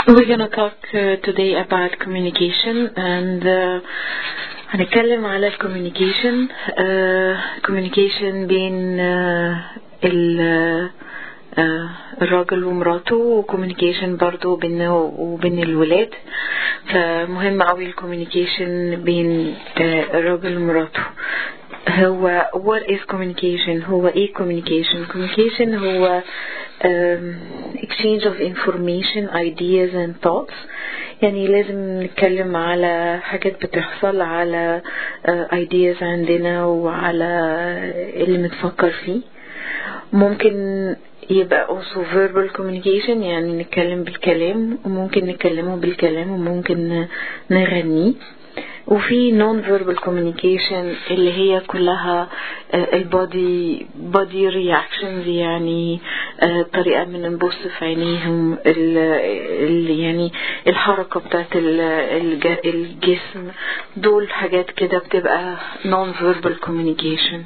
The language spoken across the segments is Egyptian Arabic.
We're gonna talk uh, today about communication and uh, هنتكلم على الكوميونيكيشن communication بين uh, ال uh, الراجل ومراته وكوميونيكيشن برضو بينه وبين الولاد فمهم قوي الكوميونيكيشن بين uh, الراجل ومراته هو what is communication هو ايه communication communication هو um, exchange of information ideas and thoughts يعني لازم نتكلم على حاجات بتحصل على uh, ideas عندنا وعلى اللي بنفكر فيه ممكن يبقى also verbal communication يعني نتكلم بالكلام وممكن نتكلمه بالكلام وممكن نغنيه وفي non verbal communication اللي هي كلها البودي body reactions يعني طريقة من نبص في عينيهم ال ال يعني الحركة بتاعت الجسم دول حاجات كده بتبقى non verbal communication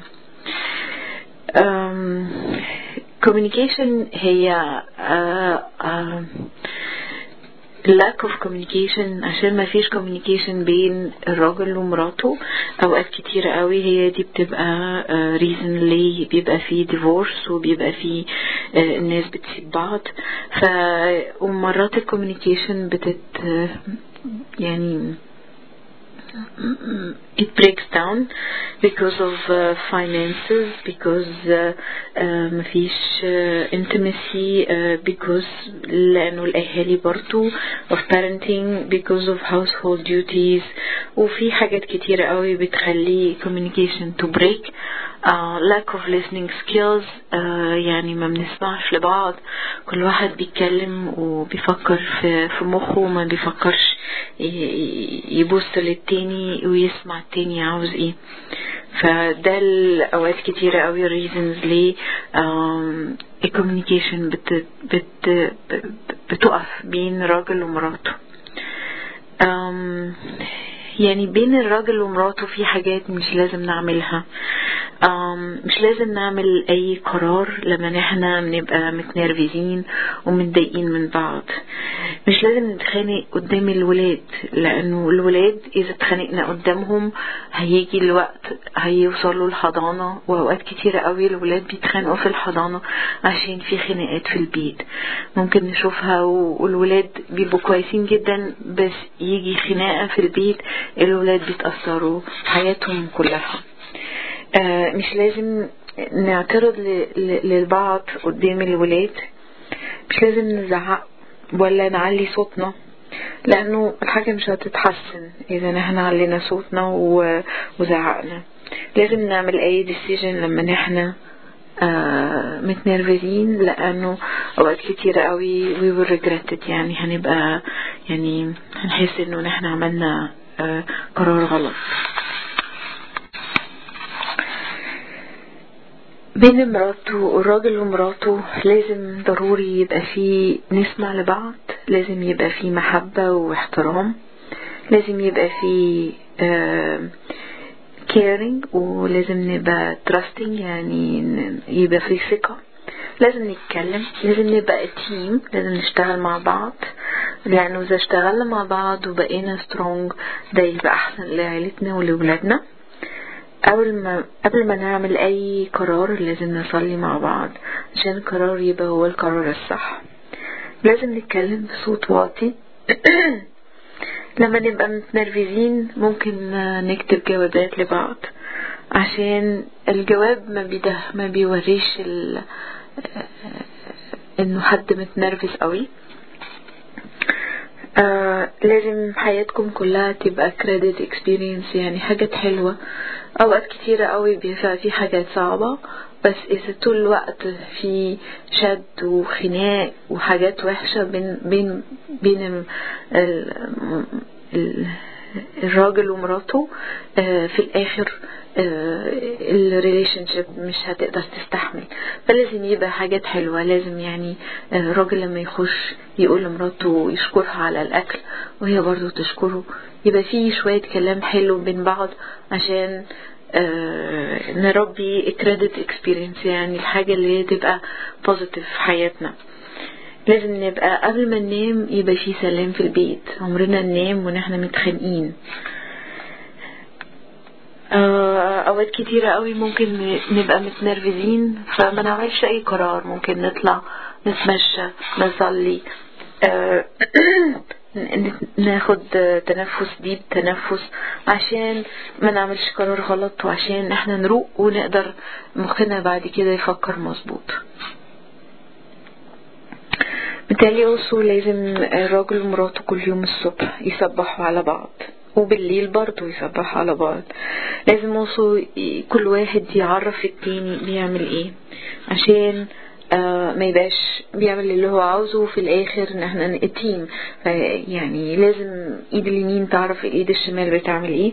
um, communication هي uh, uh, lack of communication عشان ما فيش communication بين الراجل ومراته اوقات كتيرة قوي هي دي بتبقى uh, reason ليه بيبقى في divorce وبيبقى في uh, الناس بتسيب بعض ف ومرات الكوميونيكيشن بتت يعني it breaks down because of uh, finances, because uh, uh, مفيش uh, intimacy, uh, because لأنه الأهالي برضو of parenting, because of household duties وفي حاجات كتيرة قوي بتخلي communication to break uh, lack of listening skills uh, يعني ما بنسمعش لبعض كل واحد بيتكلم وبيفكر في, في مخه وما بيفكرش يبص للتاني ويسمع التاني عاوز ايه فده الاوقات كتيرة قوي reasons ليه الكوميونيكيشن بت بت بتقف بين راجل ومراته يعني بين الراجل ومراته في حاجات مش لازم نعملها مش لازم نعمل اي قرار لما احنا بنبقى متنرفزين ومتضايقين من بعض مش لازم نتخانق قدام الولاد لانه الولاد اذا اتخانقنا قدامهم هيجي الوقت هيوصلوا الحضانة واوقات كتيرة قوي الولاد بيتخانقوا في الحضانة عشان في خناقات في البيت ممكن نشوفها والولاد بيبقوا كويسين جدا بس يجي خناقة في البيت الولاد بيتأثروا حياتهم كلها آه مش لازم نعترض للبعض قدام الولاد مش لازم نزعق ولا نعلي صوتنا لانه الحاجة مش هتتحسن اذا احنا علينا صوتنا وزعقنا لازم نعمل اي ديسيجن لما نحن آه متنرفزين لانه اوقات كتيرة قوي we will regret it يعني هنبقى يعني هنحس انه نحن عملنا آه قرار غلط بين مراته الراجل ومراته لازم ضروري يبقى فيه نسمع لبعض لازم يبقى فيه محبة واحترام لازم يبقى فيه آه caring ولازم نبقى trusting يعني يبقى فيه ثقة لازم نتكلم لازم نبقى تيم لازم نشتغل مع بعض لأنه إذا اشتغلنا مع بعض وبقينا سترونج ده يبقى أحسن لعيلتنا ولولادنا قبل ما قبل ما نعمل أي قرار لازم نصلي مع بعض عشان القرار يبقى هو القرار الصح لازم نتكلم بصوت واطي لما نبقى متنرفزين ممكن نكتب جوابات لبعض عشان الجواب ما بيده ما بيوريش ال... انه حد متنرفز قوي آه لازم حياتكم كلها تبقى credit experience يعني حاجات حلوة اوقات كتيرة قوي بيبقى في حاجات صعبة بس اذا طول الوقت في شد وخناق وحاجات وحشة بين بين بين ال ال الراجل ومراته آه في الاخر الريليشن شيب مش هتقدر تستحمل فلازم يبقى حاجات حلوه لازم يعني الراجل لما يخش يقول لمراته يشكرها على الاكل وهي برضو تشكره يبقى في شويه كلام حلو بين بعض عشان آه نربي كريدت اكسبيرينس يعني الحاجه اللي هي تبقى بوزيتيف في حياتنا لازم نبقى قبل ما ننام يبقى في سلام في البيت عمرنا ننام ونحن متخانقين اوقات كتيرة قوي ممكن نبقى متنرفزين فما نعملش اي قرار ممكن نطلع نتمشى نصلي ناخد تنفس ديب تنفس عشان ما نعملش قرار غلط وعشان احنا نروق ونقدر مخنا بعد كده يفكر مظبوط بالتالي اوصو لازم الراجل ومراته كل يوم الصبح يصبحوا على بعض وبالليل برضه يصبحوا على بعض لازم اوصو كل واحد يعرف التاني بيعمل ايه عشان آه ما يبقاش بيعمل اللي هو عاوزه وفي الاخر ان احنا تيم يعني لازم ايد اليمين تعرف الايد الشمال بتعمل ايه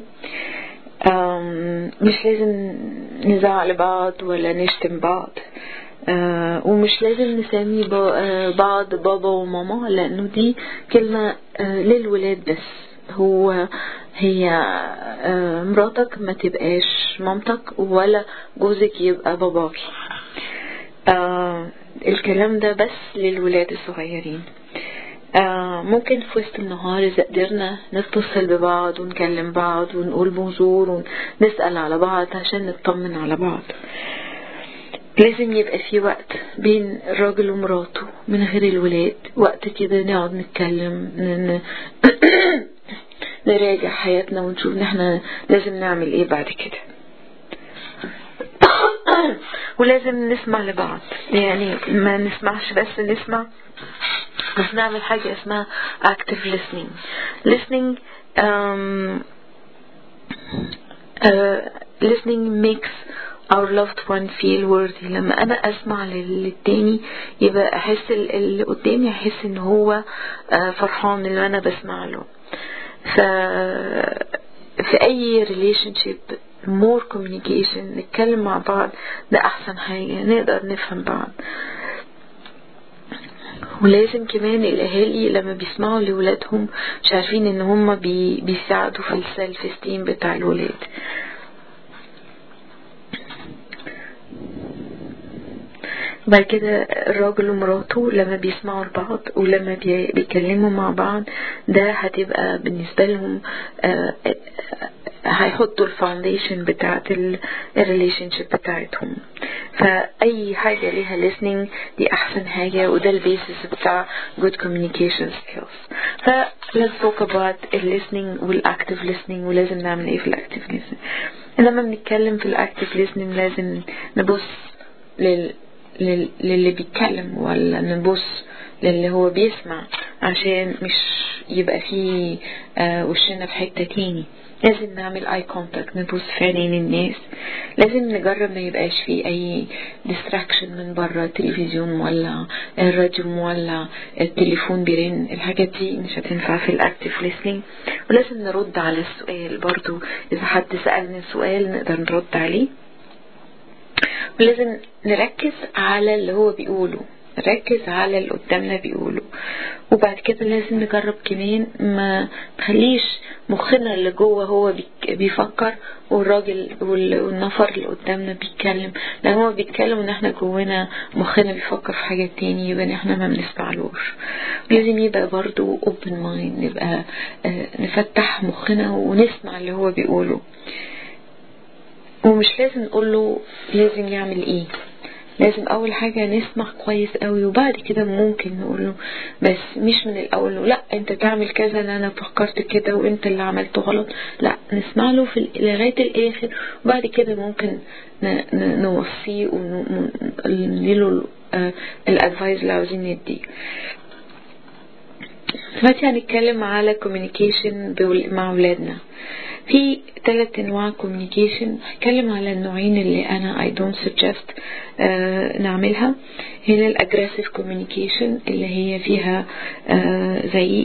مش لازم نزعل لبعض ولا نشتم بعض آه ومش لازم نسمي بعض بابا وماما لانه دي كلمة آه للولاد بس هو هي آه مراتك ما تبقاش مامتك ولا جوزك يبقى باباكي آه الكلام ده بس للولاد الصغيرين آه ممكن في وسط النهار إذا قدرنا نتصل ببعض ونكلم بعض ونقول بونجور ونسأل على بعض عشان نطمن على بعض لازم يبقى في وقت بين الراجل ومراته من غير الولاد وقت كده نقعد نتكلم نراجع حياتنا ونشوف نحن لازم نعمل ايه بعد كده ولازم نسمع لبعض يعني ما نسمعش بس نسمع بس نعمل حاجة اسمها active listening listening um, uh, listening makes our loved one feel worthy لما انا اسمع للتاني يبقى احس اللي قدامي احس ان هو فرحان اللي انا بسمع له ف في اي relationship more communication نتكلم مع بعض ده احسن حاجة نقدر نفهم بعض ولازم كمان الاهالي لما بيسمعوا لولادهم مش عارفين ان هم بي بيساعدوا في السيلف استيم بتاع الولاد بعد كده الراجل ومراته لما بيسمعوا لبعض ولما بيتكلموا مع بعض ده هتبقى بالنسبة لهم هيحطوا الفاونديشن بتاعت الريليشن شيب بتاعتهم فأي حاجة ليها listening دي أحسن حاجة وده البيسس بتاع good communication skills ف let's talk about listening والactive listening ولازم نعمل ايه في الاكتيف listening لما بنتكلم في الاكتيف listening لازم نبص لل للي بيتكلم ولا نبص للي هو بيسمع عشان مش يبقى فيه آه وشنا في حتة تاني لازم نعمل اي كونتاكت نبص في عينين الناس لازم نجرب ما يبقاش فيه اي ديستراكشن من بره التلفزيون ولا الراديو ولا التليفون بيرن الحاجات دي مش هتنفع في الاكتيف ليسنينج ولازم نرد على السؤال برضو اذا حد سألني سؤال نقدر نرد عليه ولازم نركز على اللي هو بيقوله نركز على اللي قدامنا بيقوله وبعد كده لازم نجرب كمان ما تخليش مخنا اللي جوه هو بيفكر والراجل والنفر اللي قدامنا بيتكلم لان هو بيتكلم ان احنا جوانا مخنا بيفكر في حاجة تاني يبقى احنا ما بنسمعلوش لازم يبقى برضو open mind نبقى نفتح مخنا ونسمع اللي هو بيقوله ومش لازم نقول له لازم يعمل ايه لازم اول حاجة نسمع كويس قوي وبعد كده ممكن نقول له بس مش من الاول له لا انت تعمل كذا انا فكرت كده وانت اللي عملته غلط لا نسمع له في لغاية الاخر وبعد كده ممكن نوصيه ونديله الادفايز اللي عاوزين نديه دلوقتي هنتكلم على كوميونيكيشن مع اولادنا في ثلاث انواع كوميونيكيشن هتكلم على النوعين اللي انا I don't suggest آه نعملها هنا الاجريسيف كوميونيكيشن اللي هي فيها آه زعيق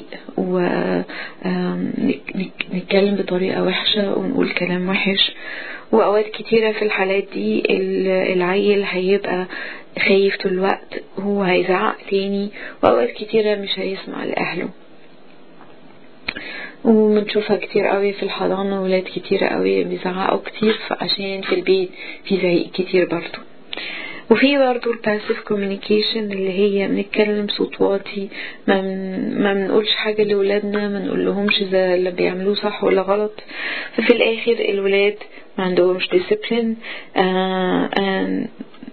ونتكلم بطريقة وحشة ونقول كلام وحش واوقات كتيرة في الحالات دي العيل هيبقى خايف طول الوقت هو هيزعق تاني واوقات كتيرة مش هيسمع لاهله وبنشوفها كتير قوي في الحضانة ولاد كتير قوي بيزعقوا كتير عشان في البيت في زعيق كتير برضو وفي برضه الباسيف كوميونيكيشن اللي هي بنتكلم صوت واطي ما من ما بنقولش حاجه لاولادنا ما نقول لهمش اذا اللي بيعملوه صح ولا غلط ففي الاخر الولاد ما عندهمش ديسيبلين آه آه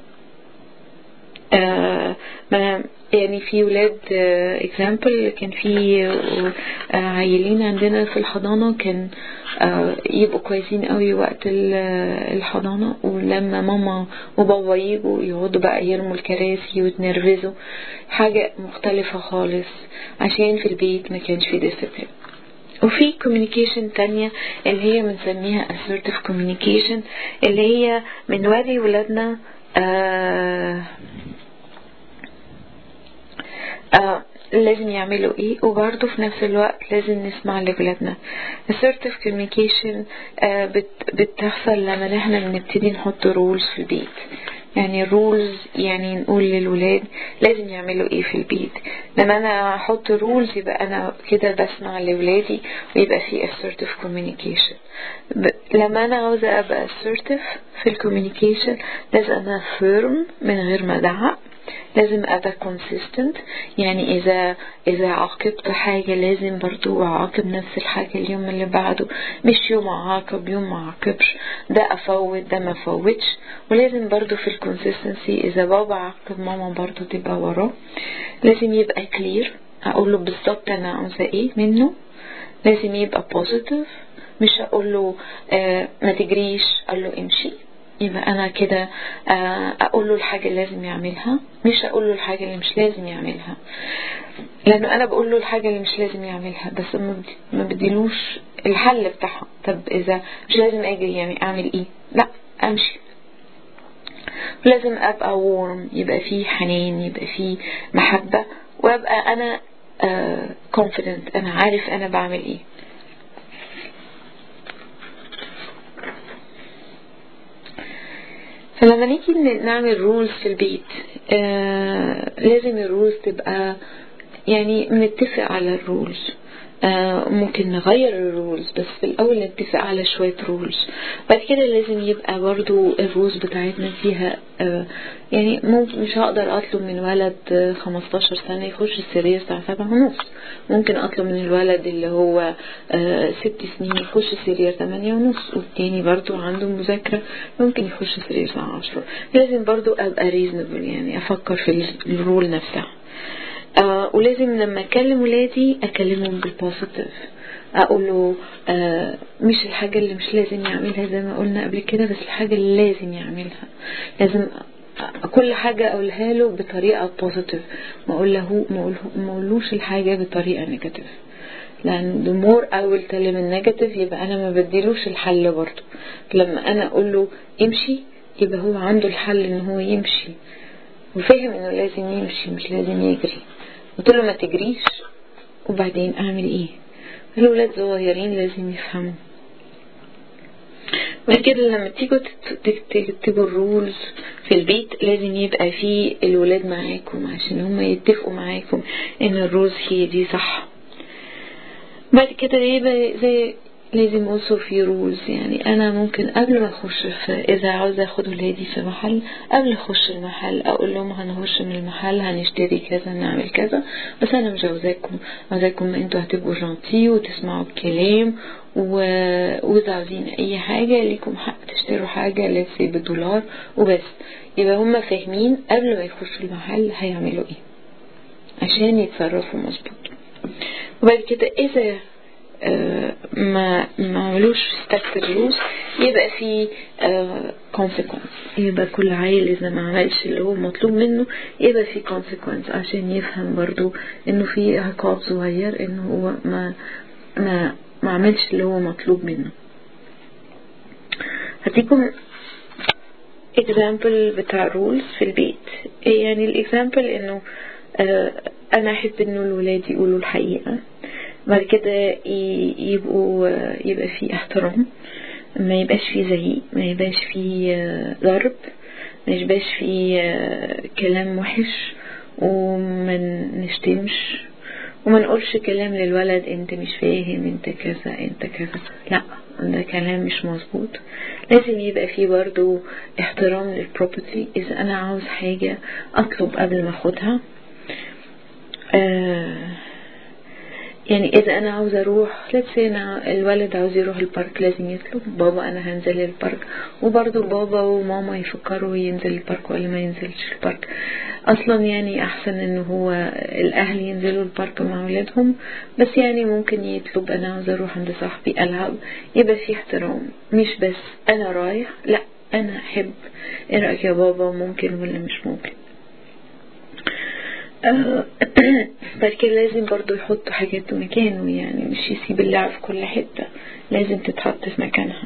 آه ما يعني في ولاد اكزامبل كان في آه عيلين عندنا في الحضانة كان آه يبقوا كويسين قوي وقت الحضانة ولما ماما وبابا يجوا يقعدوا بقى يرموا الكراسي ويتنرفزوا حاجة مختلفة خالص عشان في البيت ما كانش في ديسيبلين وفي كوميونيكيشن تانية اللي هي بنسميها assertive communication اللي هي بنوري ولادنا آه آه لازم يعملوا ايه وبرضه في نفس الوقت لازم نسمع لولادنا assertive communication آه بت بتحصل لما احنا بنبتدي نحط رولز في البيت يعني رولز يعني نقول للولاد لازم يعملوا ايه في البيت لما انا احط رولز يبقى انا كده بسمع لولادي ويبقى في assertive communication لما انا عاوزة ابقى assertive في الكوميونيكيشن لازم انا firm من غير ما ازعق لازم ابقى consistent يعني اذا اذا عاقبت حاجة لازم برضو اعاقب نفس الحاجة اليوم اللي بعده مش يوم اعاقب يوم ما اعاقبش ده افوت ده ما فوتش ولازم برضو في الكونسيستنسي اذا بابا عاقب ماما برضو تبقى وراه لازم يبقى كلير اقول له بالظبط انا عاوزة ايه منه لازم يبقى positive مش اقول له آه ما تجريش اقول له امشي يبقى انا كده اقول له الحاجه اللي لازم يعملها مش اقول له الحاجه اللي مش لازم يعملها لانه انا بقول له الحاجه اللي مش لازم يعملها بس ما بديلوش الحل بتاعها طب اذا مش لازم اجري يعني اعمل ايه لا امشي لازم ابقى وورم يبقى فيه حنان يبقى فيه محبه وابقى انا confident انا عارف انا بعمل ايه فلما نيجي نعمل رولز في البيت آه لازم الرولز تبقى يعني نتفق على الرولز آه ممكن نغير الرولز بس في الأول نتفق على شوية رولز بعد كده لازم يبقى برضو الرولز بتاعتنا فيها آه يعني ممكن مش هقدر أطلب من ولد 15 سنة يخش السرير الساعة سبعة ونص ممكن أطلب من الولد اللي هو آه ست سنين يخش السرير ثمانية ونص والتاني برضو عنده مذاكرة ممكن يخش السرير الساعة عشرة لازم برضو أبقى ريزنبل يعني أفكر في الرول نفسها آه ولازم لما اكلم ولادي اكلمهم بالبوزيتيف اقول له آه مش الحاجه اللي مش لازم يعملها زي ما قلنا قبل كده بس الحاجه اللي لازم يعملها لازم كل حاجة أقولها له بطريقة بوزيتيف ما أقوله ما أقولوش الحاجة بطريقة نيجاتيف لأن the more I will tell him النيجاتيف يبقى أنا ما بديلوش الحل برضه لما أنا أقول له امشي يبقى هو عنده الحل إن هو يمشي وفهم إنه لازم يمشي مش لازم يجري قلت له ما تجريش وبعدين اعمل ايه الولاد صغيرين لازم يفهموا بعد كده لما تيجوا تكتبوا الرولز في البيت لازم يبقى في الولاد معاكم عشان هم يتفقوا معاكم ان الرولز هي دي صح بعد كده يبقى زي لازم اوصل في رولز يعني انا ممكن قبل ما اخش في اذا عاوز اخد ولادي في محل قبل اخش المحل اقول لهم هنخش من المحل هنشتري كذا نعمل كذا بس انا مش عاوزاكم عاوزاكم انتوا هتبقوا جانتي وتسمعوا الكلام و... واذا عاوزين اي حاجة ليكم حق تشتروا حاجة لسه بدولار وبس يبقى هما فاهمين قبل ما يخشوا المحل هيعملوا ايه عشان يتصرفوا مظبوط وبعد كده اذا آه ما ما عملوش ستاكس الفلوس يبقى في كونسيكونس يبقى كل عيل اذا ما عملش اللي هو مطلوب منه يبقى في كونسيكونس عشان يفهم برضو انه في عقاب صغير انه هو ما ما ما عملش اللي هو مطلوب منه هديكم example بتاع rules في البيت يعني الاكزامبل انه آه انا احب انه الولاد يقولوا الحقيقه بعد كده يبقوا يبقى في احترام ما يبقاش في زعيق ما يبقاش في ضرب ما يبقاش في كلام وحش وما نشتمش وما نقولش كلام للولد انت مش فاهم انت كذا انت كذا لا ده كلام مش مظبوط لازم يبقى فيه برضو احترام للبروبرتي اذا انا عاوز حاجة اطلب قبل ما اخدها آه يعني اذا انا عاوزه اروح let's انا الولد عاوز يروح البارك لازم يطلب بابا انا هنزل البارك وبرضه بابا وماما يفكروا ينزل البارك ولا ما ينزلش البارك اصلا يعني احسن ان هو الاهل ينزلوا البارك مع اولادهم بس يعني ممكن يطلب انا عاوزه اروح عند صاحبي العب يبقى في احترام مش بس انا رايح لا انا احب ايه رايك يا بابا ممكن ولا مش ممكن بعد كده لازم برضو يحطوا حاجات في مكانه يعني مش يسيب اللعب في كل حتة لازم تتحط في مكانها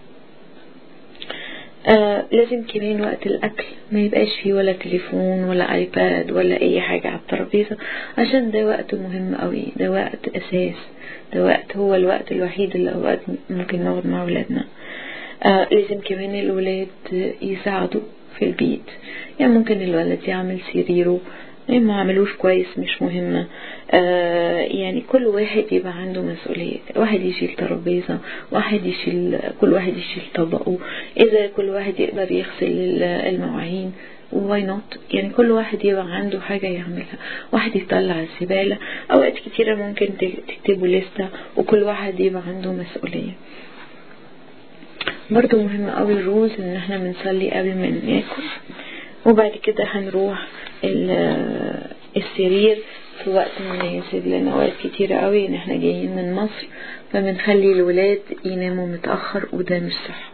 آه لازم كمان وقت الأكل ما يبقاش فيه ولا تليفون ولا ايباد ولا أي حاجة على الترابيزة عشان ده وقت مهم قوي ده وقت أساس ده وقت هو الوقت الوحيد اللي أوقات ممكن نقعد مع أولادنا آه لازم كمان الولاد يساعدوا في البيت يعني ممكن الولد يعمل سريره ما عملوش كويس مش مهمة آه يعني كل واحد يبقى عنده مسؤولية واحد يشيل ترابيزة واحد يشيل كل واحد يشيل طبقه إذا كل واحد يقدر يغسل المواعين واي نوت يعني كل واحد يبقى عنده حاجة يعملها واحد يطلع الزبالة أوقات كتيرة ممكن تكتبوا لستة وكل واحد يبقى عنده مسؤولية برضو مهم قوي الروز ان احنا بنصلي قبل ما ناكل وبعد كده هنروح السرير في وقت مناسب لان اوقات كتيرة قوي ان احنا جايين من مصر فبنخلي الولاد يناموا متأخر وده مش صح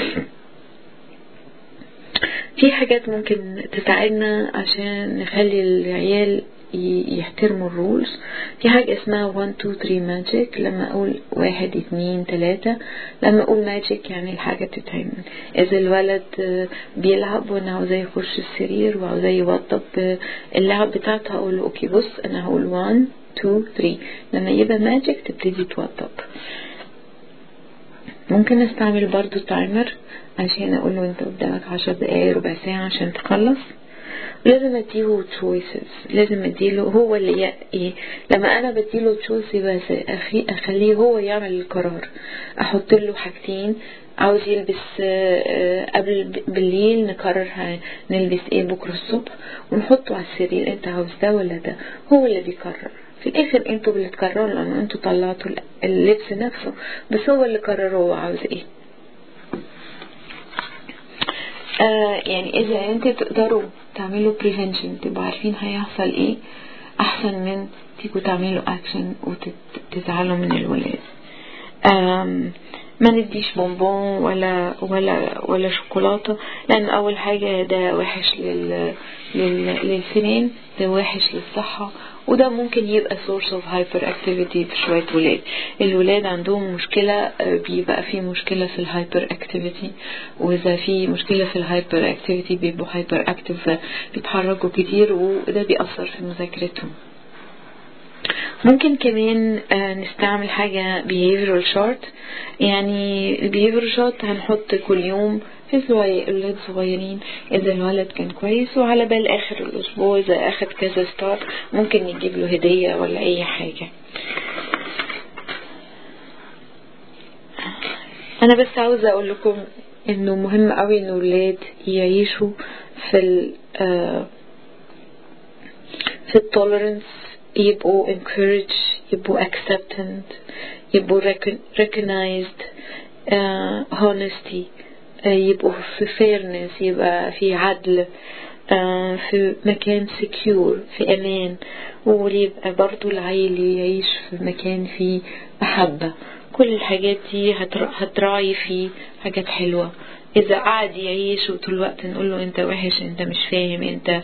في حاجات ممكن تساعدنا عشان نخلي العيال يحترموا الرولز في حاجة اسمها 1 2 3 ماجيك لما اقول واحد اتنين تلاتة لما اقول ماجيك يعني الحاجة تتعمل اذا الولد بيلعب وانا عاوزاه يخش السرير وعاوزاه يوضب اللعب بتاعته هقول له اوكي بص انا هقول 1 2 3 لما يبقى ماجيك تبتدي توضب ممكن استعمل برضو تايمر عشان اقول له انت قدامك عشر دقايق ربع ساعة عشان تخلص لازم اديله choices لازم اديله هو اللي ي... لما انا بديله choice يبقى أخي... اخليه هو يعمل القرار احط له حاجتين عاوز يلبس قبل بالليل نقرر نلبس ايه بكرة الصبح ونحطه على السرير انت عاوز ده ولا ده هو اللي بيقرر في الاخر انتوا اللي تقرروا لان انتوا طلعتوا اللبس نفسه بس هو اللي قرر هو عاوز ايه آه يعني اذا انت تقدروا تعملوا بريفنشن تبقوا عارفين هيحصل ايه احسن من تيجوا تعملوا اكشن وتزعلوا من الولاد ما نديش بونبون ولا ولا ولا شوكولاته لان اول حاجه ده وحش لل, لل للسنين ده وحش للصحه وده ممكن يبقى source of hyperactivity في شوية ولاد الولاد عندهم مشكلة بيبقى في مشكلة في الهايبر اكتيفيتي وإذا في مشكلة في الهايبر اكتيفيتي بيبقوا هايبر اكتيف بيتحركوا كتير وده بيأثر في مذاكرتهم ممكن كمان نستعمل حاجة behavioral chart يعني ال behavioral chart هنحط كل يوم في أولاد صغيرين إذا الولد كان كويس وعلى بال آخر الأسبوع إذا أخد كذا ستار ممكن نجيب له هدية ولا أي حاجة أنا بس عاوزة أقول لكم إنه مهم قوي إن الولاد يعيشوا في ال في التولرنس يبقوا encouraged يبقوا acceptant يبقوا recognized uh, honesty uh, يبقوا في fairness يبقى في عدل uh, في مكان secure في أمان ويبقى برضو العيل يعيش في مكان فيه محبة كل الحاجات دي هتراعي فيه حاجات حلوة إذا قعد يعيش وطول الوقت نقول له أنت وحش أنت مش فاهم أنت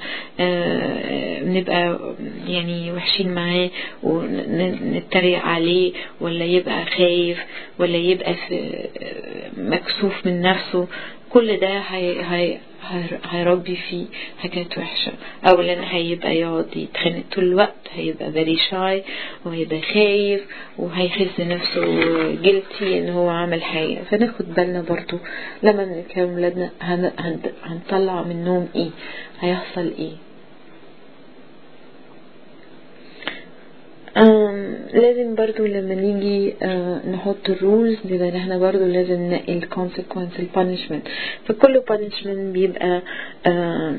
نبقى يعني وحشين معاه ونتريق عليه ولا يبقى خايف ولا يبقى في مكسوف من نفسه كل ده هي هي هيربي فيه حاجات وحشة أولا هيبقى يقعد يتخانق طول الوقت هيبقى very shy وهيبقى خايف وهيحس نفسه جلتي ان هو عمل حاجة فناخد بالنا برضو لما بنتكلم ولادنا هنطلع منهم ايه هيحصل ايه لازم برضو لما نيجي آه نحط الرولز بيبقى احنا برضو لازم ننقي الكونسيكونس البانشمنت فكل بانشمنت بيبقى آه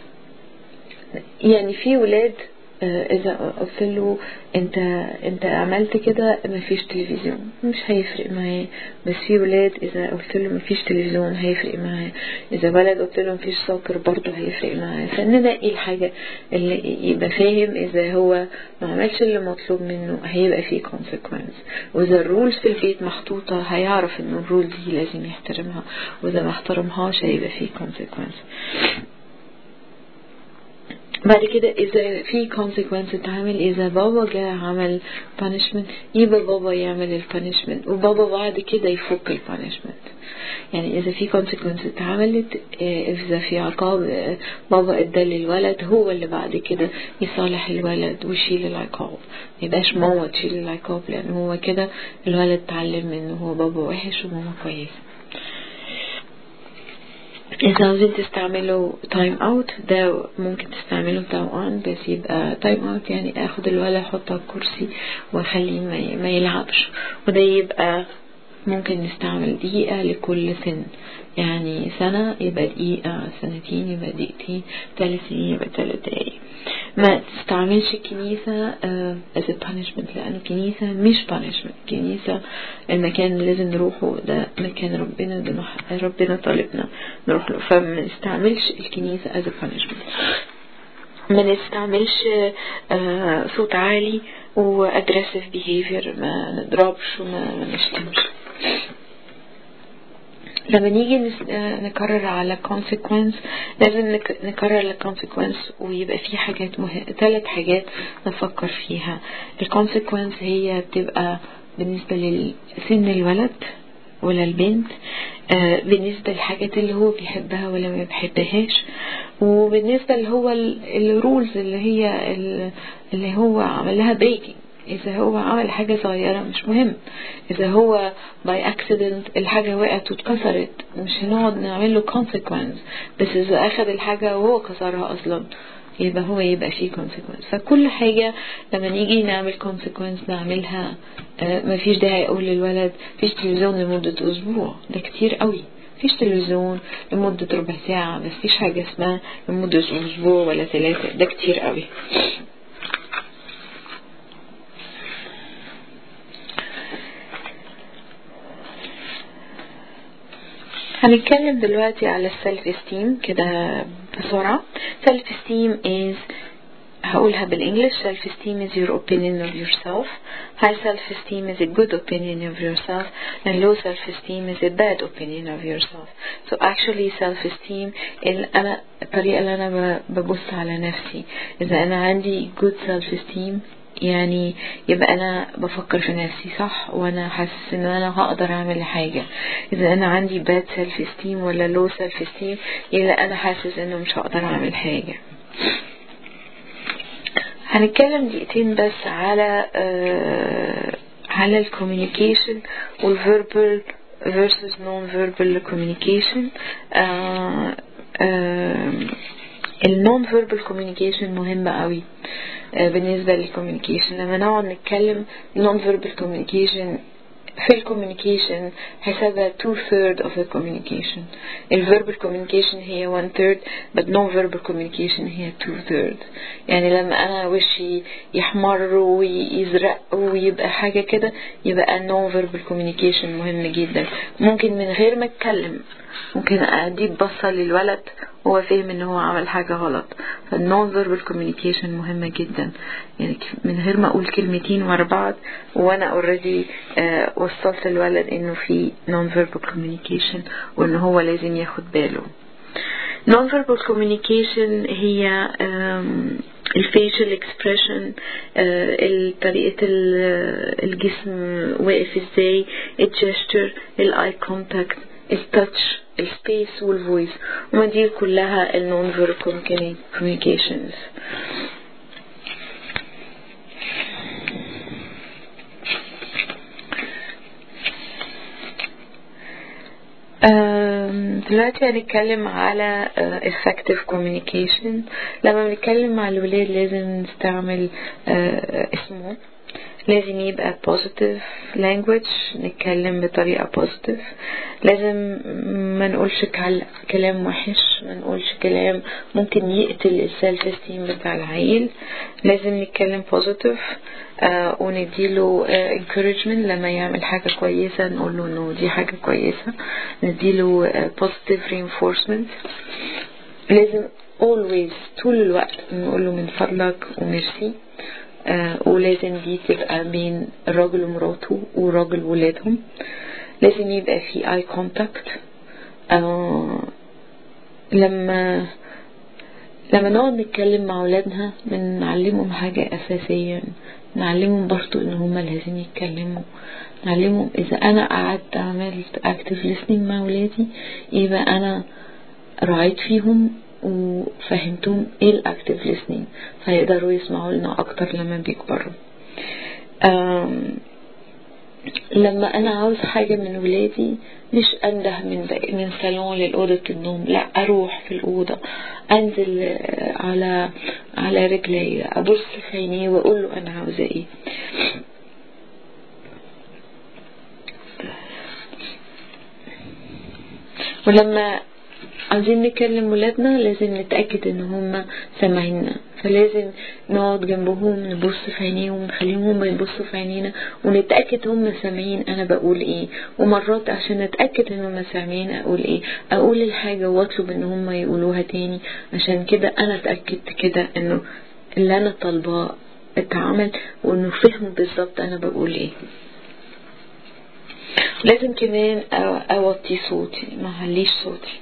يعني في ولاد اذا قلت له انت انت عملت كده مفيش تلفزيون مش هيفرق معاه بس في ولاد اذا قلت له مفيش تلفزيون هيفرق معاه اذا ولد قلت له مفيش سكر برضه هيفرق معاه فننقي الحاجه اللي يبقى فاهم اذا هو ما عملش اللي مطلوب منه هيبقى فيه consequence واذا الرولز في البيت محطوطه هيعرف ان الرول دي لازم يحترمها واذا ما احترمهاش هيبقى فيه consequence بعد كده إذا في consequence اتعمل إذا بابا جاء عمل punishment يبقى بابا يعمل ال punishment وبابا بعد كده يفك ال punishment يعني إذا في consequence اتعملت إذا في عقاب بابا ادى للولد هو اللي بعد كده يصالح الولد ويشيل العقاب ميبقاش ماما تشيل العقاب لأن هو كده الولد اتعلم إنه هو بابا وحش وماما كويسة إذا عاوزين تستعملوا تايم اوت ده ممكن تستعملوا طبعا بس يبقى تايم اوت يعني اخد الولد احطه على الكرسي واخليه ما يلعبش وده يبقى ممكن نستعمل دقيقة لكل سن يعني سنة يبقى دقيقة سنتين يبقى دقيقتين ثلاث سنين يبقى ثلاث دقايق ما تستعملش الكنيسة uh, as a punishment لأنه الكنيسة مش punishment الكنيسة المكان اللي لازم نروحه ده مكان ربنا ده ربنا طالبنا نروح له فما نستعملش الكنيسة as a punishment ما نستعملش uh, صوت عالي و aggressive behavior ما نضربش وما نشتمش لما نيجي نكرر على consequence لازم نكرر على consequence ويبقى في حاجات مهمة ثلاث حاجات نفكر فيها الكونسيكونس هي بتبقى بالنسبة لسن الولد ولا البنت آه بالنسبة للحاجات اللي هو بيحبها ولا ما بيحبهاش وبالنسبة اللي هو الرولز اللي هي اللي هو عمل لها بريكنج إذا هو عمل حاجة صغيرة مش مهم إذا هو باي accident الحاجة وقعت واتكسرت مش هنقعد نعمل له consequence بس إذا أخد الحاجة وهو كسرها أصلا يبقى هو يبقى فيه consequence فكل حاجة لما نيجي نعمل consequence نعملها آه مفيش داعي أقول للولد فيش تلفزيون لمدة أسبوع ده كتير قوي فيش تلفزيون لمدة ربع ساعة بس فيش حاجة اسمها لمدة أسبوع ولا ثلاثة ده كتير قوي هنتكلم دلوقتي على السيلف استيم كده بسرعة self esteem is هقولها بالانجلش self esteem is your opinion of yourself high self esteem is a good opinion of yourself and low self esteem is a bad opinion of yourself so actually self esteem انا الطريقة اللي انا ببص على نفسي اذا انا عندي good self esteem يعني يبقى انا بفكر في نفسي صح وانا حاسس ان انا هقدر اعمل حاجة اذا انا عندي باد سيلف استيم ولا لو سيلف استيم يبقى انا حاسس انه مش هقدر اعمل حاجة هنتكلم دقيقتين بس على آه على الكوميونيكيشن والفيربال versus non-verbal communication آه آه النون فيربال كوميونيكيشن مهمة قوي بالنسبة للكوميونيكيشن لما نقعد نتكلم نون فيربال كوميونيكيشن في الكوميونيكيشن حسابها two third of the communication الفيربال communication هي one third but non verbal communication هي two third يعني لما انا وشي يحمر ويزرق ويبقى حاجة كده يبقى non verbal communication مهم جدا ممكن من غير ما اتكلم ممكن اديك بصة للولد هو فاهم ان هو عمل حاجة غلط فالنون فيربال كوميونيكيشن مهمة جدا يعني من غير ما اقول كلمتين ورا بعض وانا اوريدي آه وصلت الولد انه في نون فيربال كوميونيكيشن وان هو لازم ياخد باله نون فيربال كوميونيكيشن هي الفيشل اكسبريشن طريقة الجسم واقف ازاي الجستر الاي كونتاكت التاتش السبيس والفويس وما دي كلها النون فيربال كوميونيكيشنز دلوقتي هنتكلم على effective communication لما بنتكلم مع الولاد لازم نستعمل اسمه لازم يبقى positive language نتكلم بطريقة positive لازم ما نقولش كلام وحش ما نقولش كلام ممكن يقتل السيلف esteem بتاع العيل لازم نتكلم positive آه ونديله آه encouragement لما يعمل حاجة كويسة نقول له انه دي حاجة كويسة نديله آه positive reinforcement لازم always طول الوقت نقول له من فضلك وميرسي آه ولازم دي تبقى بين الراجل ومراته وراجل وولادهم لازم يبقى في اي كونتاكت آه لما لما نقعد نتكلم مع ولادنا بنعلمهم حاجة أساسية نعلمهم برضو إن هما لازم يتكلموا نعلمهم إذا أنا قعدت عملت active listening مع ولادي يبقى أنا راعيت فيهم وفهمتهم ايه الاكتيف listening فيقدروا يسمعوا لنا اكتر لما بيكبروا لما انا عاوز حاجة من ولادي مش انده من من صالون للأوضة النوم لا اروح في الأوضة انزل على على رجلي ابص في عينيه واقول له انا عاوزة ايه ولما عايزين نكلم ولادنا لازم نتأكد ان هم سامعيننا فلازم نقعد جنبهم نبص في عينيهم نخليهم هم يبصوا في عينينا ونتأكد هم سامعين انا بقول ايه ومرات عشان اتأكد ان هم سامعين اقول ايه اقول الحاجة واطلب ان هم يقولوها تاني عشان كده انا اتأكدت كده انه اللي انا طالباه اتعمل وانه فهموا بالظبط انا بقول ايه لازم كمان اوطي صوتي ما عليش صوتي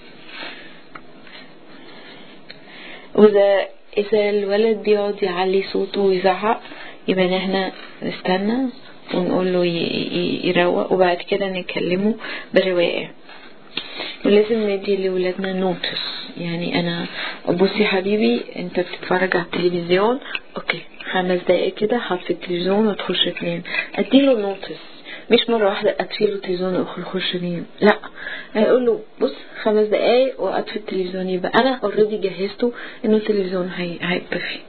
وإذا إذا الولد بيقعد يعلي صوته ويزعق يبقى احنا نستنى ونقول له يروق وبعد كده نكلمه برواقة ولازم ندي لولادنا نوتس يعني انا بصي حبيبي انت بتتفرج على التلفزيون اوكي خمس دقايق كده حط التلفزيون وتخش تنام اديله نوتس مش مرة واحدة أطفي له التلفزيون وأدخل أخش أنام لا أقول له بص خمس دقايق وأطفي التلفزيون يبقى أنا أوريدي جهزته إنه التلفزيون هي... هيبقى فيه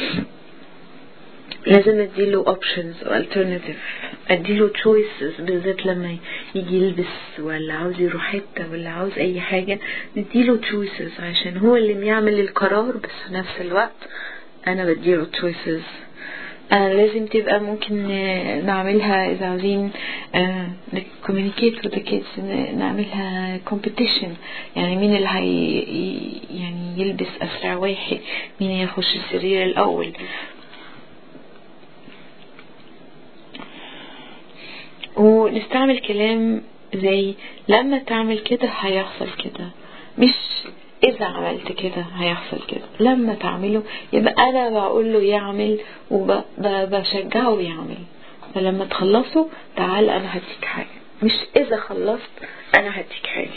لازم اديله options و alternative اديله choices بالذات لما يجي يلبس ولا عاوز يروح حتة ولا عاوز اي حاجة نديله choices عشان هو اللي بيعمل القرار بس في نفس الوقت انا بديله choices آه لازم تبقى ممكن نعملها إذا عاوزين آه communicate with the kids نعملها competition يعني مين اللي هي يعني يلبس أسرع واحد مين يخش السرير الأول ونستعمل كلام زي لما تعمل كده هيحصل كده مش إذا عملت كده هيحصل كده لما تعمله يبقى أنا بقول له يعمل وبشجعه يعمل فلما تخلصه تعال أنا هديك حاجة مش إذا خلصت أنا هديك حاجة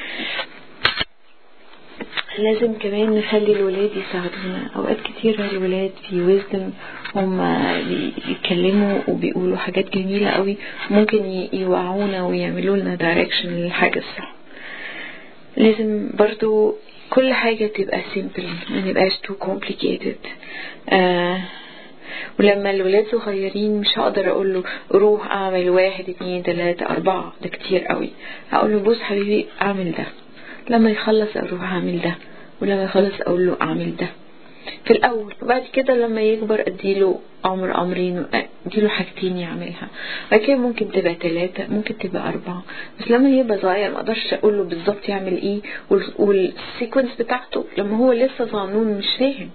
لازم كمان نخلي الولاد يساعدونا اوقات كتير الولاد في ويزدم هم بيتكلموا وبيقولوا حاجات جميلة قوي ممكن يوعونا ويعملوا لنا دايركشن للحاجة الصح لازم برضو كل حاجة تبقى simple ما نبقاش too complicated آه ولما الولاد صغيرين مش هقدر اقول له روح اعمل واحد اتنين تلاتة اربعة ده كتير قوي هقول له بص حبيبي اعمل ده لما يخلص اروح اعمل ده ولما يخلص اقول له اعمل ده في الاول وبعد كده لما يكبر اديله امر امرين اديله حاجتين يعملها بعد كده ممكن تبقى ثلاثة ممكن تبقى اربعة بس لما يبقى صغير ما اقدرش اقول له بالظبط يعمل ايه والسيكونس بتاعته لما هو لسه صغنون مش فاهم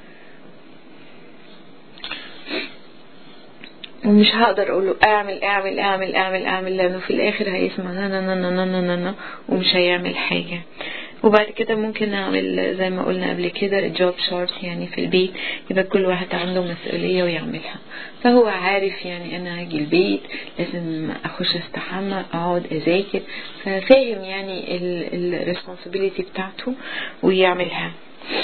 ومش هقدر اقول له اعمل اعمل اعمل اعمل اعمل لانه في الاخر هيسمع نا نا نا نا نا نا نا ومش هيعمل حاجه وبعد كده ممكن نعمل زي ما قلنا قبل كده جوب شارت يعني في البيت يبقى كل واحد عنده مسؤولية ويعملها فهو عارف يعني أنا هاجي البيت لازم أخش استحمى أقعد أذاكر ففاهم يعني الريسبونسابيلتي بتاعته ويعملها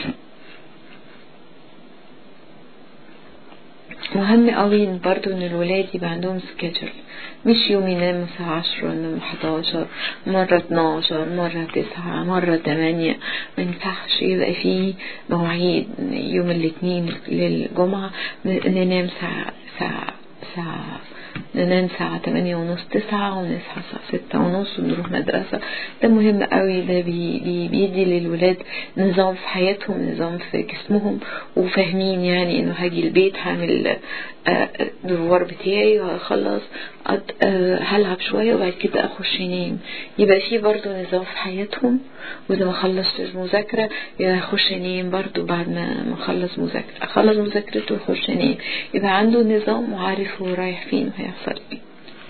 مهم قوي برضو ان الولاد يبقى عندهم سكيدجول مش يوم ينام الساعة عشرة ينام حداشر مرة اتناشر مرة تسعة مرة تمانية ما ينفعش يبقى فيه مواعيد يوم الاثنين للجمعة ننام ساعة ساعة الساعة ننام الساعة تمانية ونص تسعة ونصحى الساعة ستة ونص ونروح مدرسة ده مهم قوي ده بي بي بيدي للولاد نظام في حياتهم نظام في جسمهم وفاهمين يعني انه هاجي البيت هعمل الدوار بتاعي وهخلص هلعب شوية وبعد كده اخش انام يبقى في برضو نظام في حياتهم واذا ما خلصت المذاكرة يبقى اخش انام برضو بعد ما اخلص مذاكرة اخلص مذاكرته واخش انام يبقى عنده نظام وعارف هو رايح فين وهيحصل ايه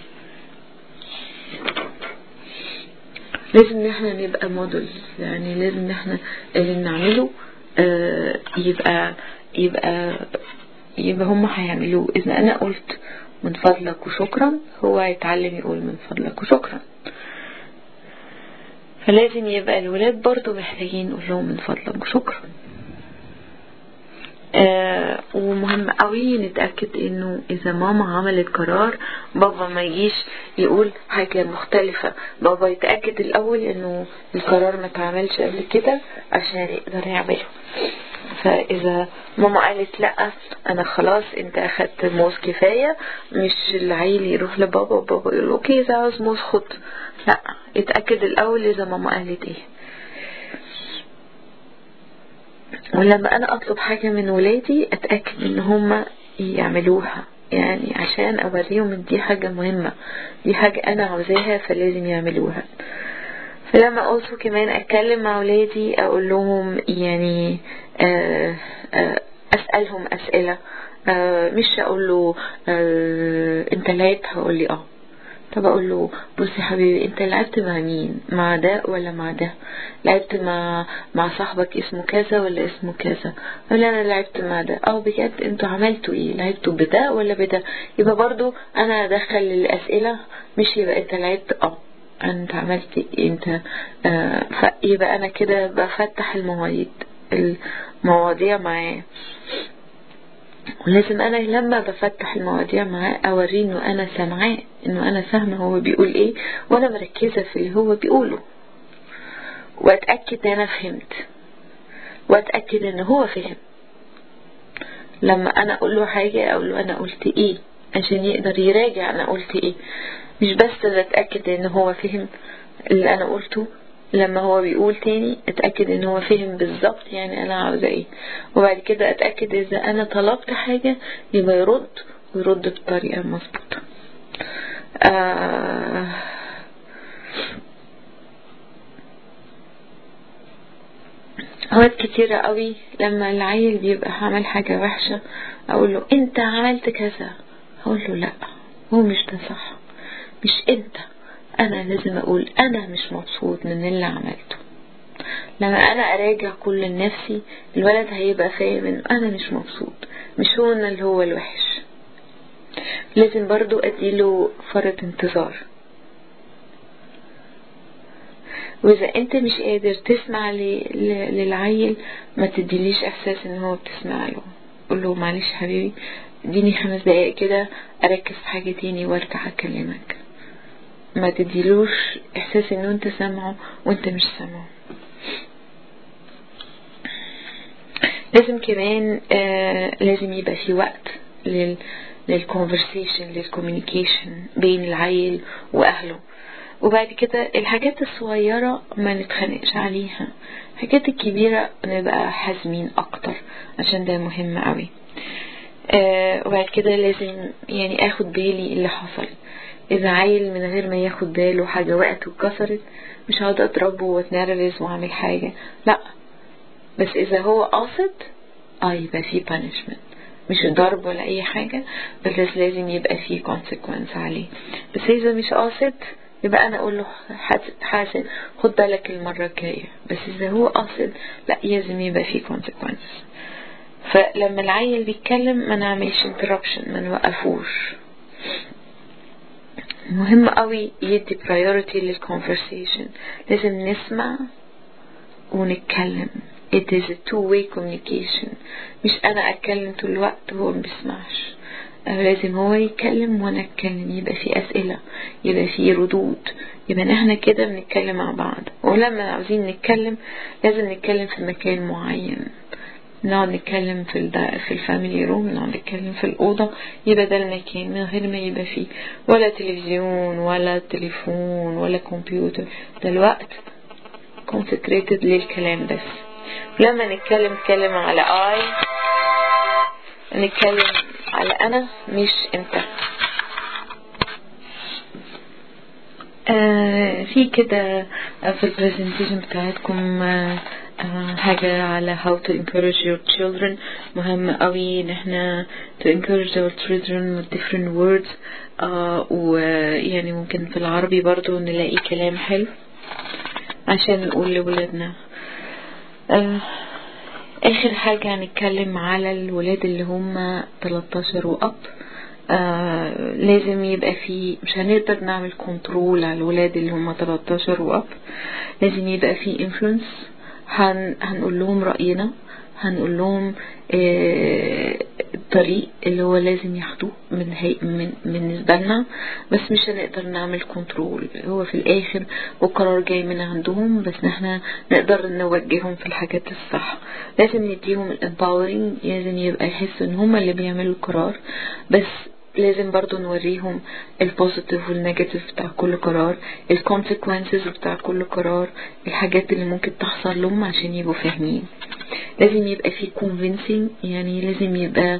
لازم ان احنا نبقى موديل يعني لازم ان احنا اللي نعمله آه يبقى يبقى يبقى هم هيعملوه اذا انا قلت من فضلك وشكرا هو هيتعلم يقول من فضلك وشكرا فلازم يبقى الولاد برضو محتاجين نقول لهم من فضلك وشكرا آه ومهم قوي نتأكد انه اذا ماما عملت قرار بابا ما يجيش يقول حاجة مختلفة بابا يتأكد الاول انه القرار ما اتعملش قبل كده عشان يقدر يعمله فاذا ماما قالت لا انا خلاص انت اخدت موز كفاية مش العيل يروح لبابا وبابا يقول اوكي اذا عاوز موز خد لا اتأكد الاول اذا ماما قالت ايه ولما انا اطلب حاجة من ولادي اتأكد ان هم يعملوها يعني عشان اوريهم ان دي حاجة مهمة دي حاجة انا عاوزاها فلازم يعملوها فلما قلت كمان اتكلم مع ولادي اقول لهم يعني آآ آآ اسألهم اسئلة مش اقول له انت لعبت هقول لي اه طب اقول له بص يا حبيبي انت لعبت مع مين مع ده ولا مع ده لعبت مع مع صاحبك اسمه كذا ولا اسمه كذا ولا انا لعبت مع ده اه بجد انتوا عملتوا ايه لعبتوا بده ولا بده يبقى برضو انا ادخل الاسئله مش يبقى انت لعبت اه انت عملت إيه؟ انت آه فيبقى انا كده بفتح المواعيد المواضيع معاه ولازم انا لما بفتح المواضيع معاه اوريه انه انا سامعاه انه انا فاهمه هو بيقول ايه وانا مركزه في اللي هو بيقوله واتاكد ان انا فهمت واتاكد ان هو فهم لما انا اقول له حاجه اقول له انا قلت ايه عشان يقدر يراجع انا قلت ايه مش بس اتاكد ان هو فهم اللي انا قلته لما هو بيقول تاني اتأكد ان هو فهم بالظبط يعني انا عاوزة ايه وبعد كده اتأكد اذا انا طلبت حاجة يبقى يرد ويرد بطريقة مظبوطة آه اوقات كتيرة قوي لما العيل بيبقى عمل حاجة وحشة اقول له انت عملت كذا اقول له لا هو مش ده صح مش انت انا لازم اقول انا مش مبسوط من اللي عملته لما انا اراجع كل نفسي الولد هيبقى فاهم ان انا مش مبسوط مش هو انا اللي هو الوحش لازم برضو اديله فرة انتظار واذا انت مش قادر تسمع للعيل ما تديليش احساس ان هو بتسمع له قول له معلش حبيبي اديني خمس دقايق كده اركز في حاجة تاني وارجع اكلمك ما تديلوش احساس انه انت سامعه وانت مش سامعه لازم كمان آه لازم يبقى في وقت لل للكونفرسيشن للكوميونيكيشن بين العيل واهله وبعد كده الحاجات الصغيرة ما نتخانقش عليها الحاجات الكبيرة نبقى حازمين اكتر عشان ده مهم قوي آه وبعد كده لازم يعني اخد بالي اللي حصل اذا عيل من غير ما ياخد باله حاجة وقت واتكسرت مش هقعد اضربه واتنرفز واعمل حاجة لا بس اذا هو قاصد اه يبقى في punishment مش ضرب ولا اي حاجة بس لازم يبقى في consequence عليه بس اذا مش قاصد يبقى انا اقول له حاسن خد بالك المرة الجاية بس اذا هو قاصد لا لازم يبقى في consequences فلما العيل بيتكلم ما نعملش interruption ما نوقفوش مهم قوي يدي priority للconversation لازم نسمع ونتكلم it is a two way communication مش انا اتكلم طول الوقت وهو ما بيسمعش لازم هو يتكلم وانا اتكلم يبقى في اسئله يبقى في ردود يبقى احنا كده بنتكلم مع بعض ولما عاوزين نتكلم لازم نتكلم في مكان معين نقعد نتكلم في الدا في الفاميلي روم نقعد نتكلم في الأوضة يبقى ده المكان من غير ما يبقى فيه ولا تلفزيون ولا تليفون ولا كمبيوتر ده الوقت consecrated للكلام بس لما نتكلم نتكلم على I نتكلم على أنا مش أنت آه في كده في البرزنتيشن بتاعتكم آه آه حاجة على how to encourage your children مهم قوي ان احنا to encourage our children with different words آه ويعني ممكن في العربي برضو نلاقي كلام حلو عشان نقول لولادنا آه اخر حاجة هنتكلم على الولاد اللي هم 13 واب آه لازم يبقى في مش هنقدر نعمل كنترول على الولاد اللي هم 13 واب لازم يبقى في انفلونس هن هنقول لهم رأينا هنقول لهم آه الطريق اللي هو لازم ياخدوه من هي من بالنسبة لنا بس مش هنقدر نعمل كنترول هو في الآخر والقرار جاي من عندهم بس احنا نقدر نوجههم في الحاجات الصح لازم نديهم الامباورنج لازم يبقى يحسوا ان هما اللي بيعملوا القرار بس لازم برضو نوريهم البوزيتيف والنيجاتيف بتاع كل قرار الكونسيكونسز بتاع كل قرار الحاجات اللي ممكن تحصل لهم عشان يبقوا فاهمين لازم يبقى في convincing يعني لازم يبقى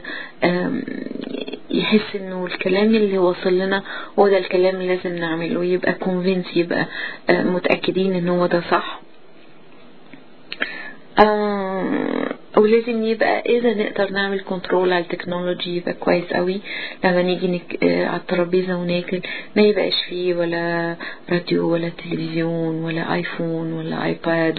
يحس انه الكلام اللي وصل لنا هو ده الكلام اللي لازم نعمله يبقى convince يبقى متأكدين ان هو ده صح آه ولازم يبقى اذا نقدر نعمل كنترول على التكنولوجي يبقى كويس قوي لما نيجي نك... آه على الترابيزه وناكل ما يبقاش فيه ولا راديو ولا تلفزيون ولا ايفون ولا ايباد